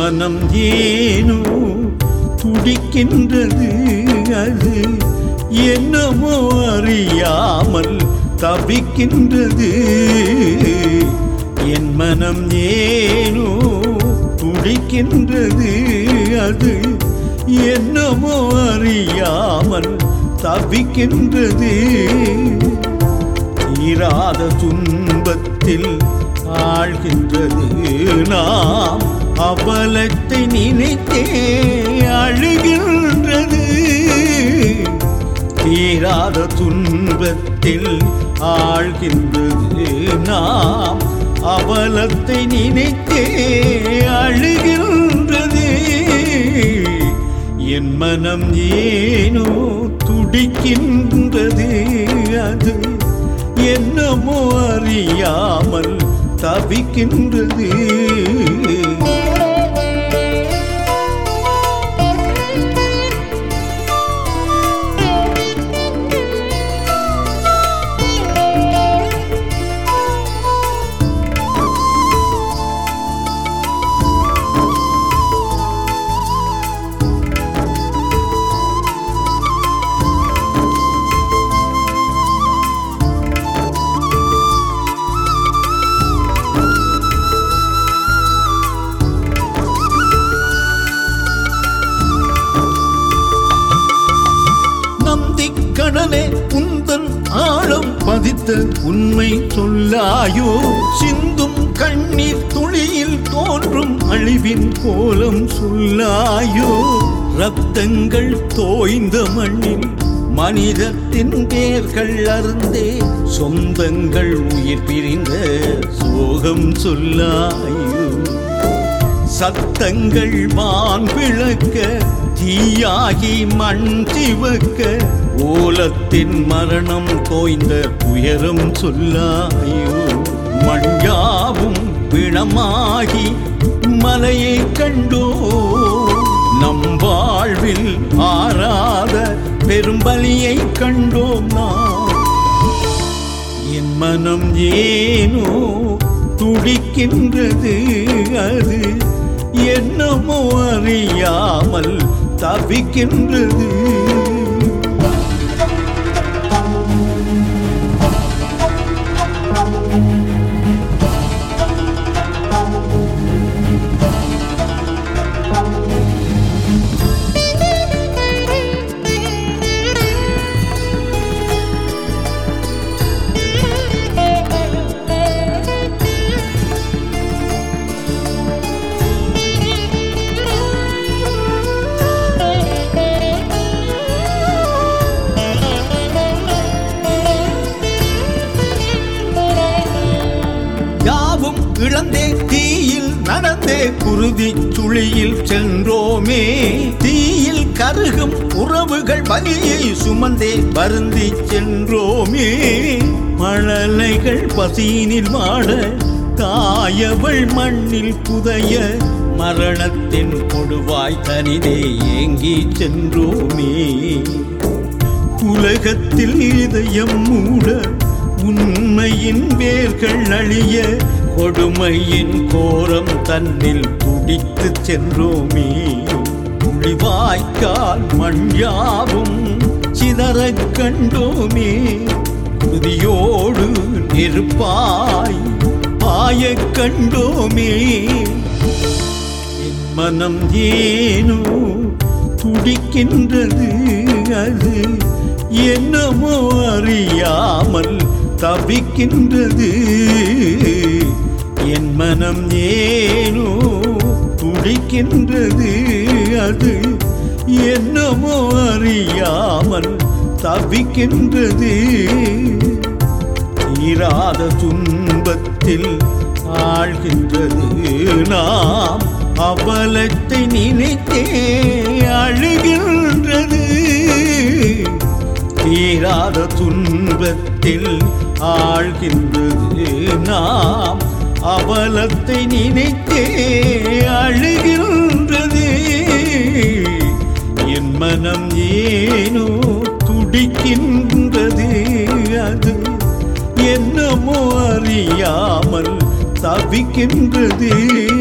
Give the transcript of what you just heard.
மனம் ஏனோ துடிக்கின்றது அது என்னமோ அறியாமல் தவிக்கின்றது என் மனம் ஏனோ துடிக்கின்றது அது என்னமோ அறியாமல் தவிக்கின்றது தீராத துன்பத்தில் ஆழ்கின்றது நாம் அவலத்தை நினைத்தே அழுகின்றது தீராத துன்பத்தில் ஆழ்கின்றது நாம் அவலத்தை நினைத்தே அழுகின்றது என் மனம் ஏனோ துடிக்கின்றது அது என்னமோ அறியாமல் தவிக்கின்றது நந்திக்கடலே உந்தன் ஆழம் பதித்த உண்மை சொல்லாயோ சிந்தும் கண்ணீர் துளியில் தோன்றும் அழிவின் கோலம் சொல்லாயோ ரத்தங்கள் தோய்ந்த மண்ணில் மனிதத்தின் பேர்கள் அருந்தே சொந்தங்கள் உயிர் பிரிந்த சோகம் சொல்லாயோ சத்தங்கள் வான் விளக்க தீயாகி மண் சிவக்க ஓலத்தின் மரணம் தோய்ந்த துயரம் சொல்லாயோ மண்யாவும் பிணமாகி மலையை கண்டோ நம் வாழ்வில் ஆறாத பெரும்பலியை கண்டோம் நாம் என் மனம் ஏனோ துடிக்கின்றது அது என்னமோ அறியாமல் தவிக்கின்றது யாவும் இழந்தே தீயில் நடந்தே குருதி சுழியில் சென்றோமே தீயில் கருகும் உறவுகள் பலியை சுமந்தே வருந்தி சென்றோமே மழலைகள் பசியினில் வாட தாயவள் மண்ணில் புதைய மரணத்தின் கொடுவாய் தனிதே ஏங்கி சென்றோமே உலகத்தில் இதயம் மூட உண்மையின் வேர்கள் அழிய கொடுமையின் கோரம் தன்னில் துடித்து சென்றோமே புலிவாய்க்கால் மண்யாவும் சிதறக் கண்டோமே குதியோடு நெருப்பாய் பாயக் கண்டோமே என் மனம் ஏனோ துடிக்கின்றது அது என்னமோ அறியாமல் தவிக்கின்றது என் மனம் ஏனோ துடிக்கின்றது அது என்னமோ அறியாமல் தவிக்கின்றது தீராத துன்பத்தில் ஆழ்கின்றது நாம் அவலத்தை நினைத்தே அழுகின்றது தீராத துன்பத்தில் ஆழ்கின்றது நாம் அவலத்தை நினைத்தே அழுகின்றது என் மனம் ஏனோ துடிக்கின்றது அது என்னமோ அறியாமல் தவிக்கின்றது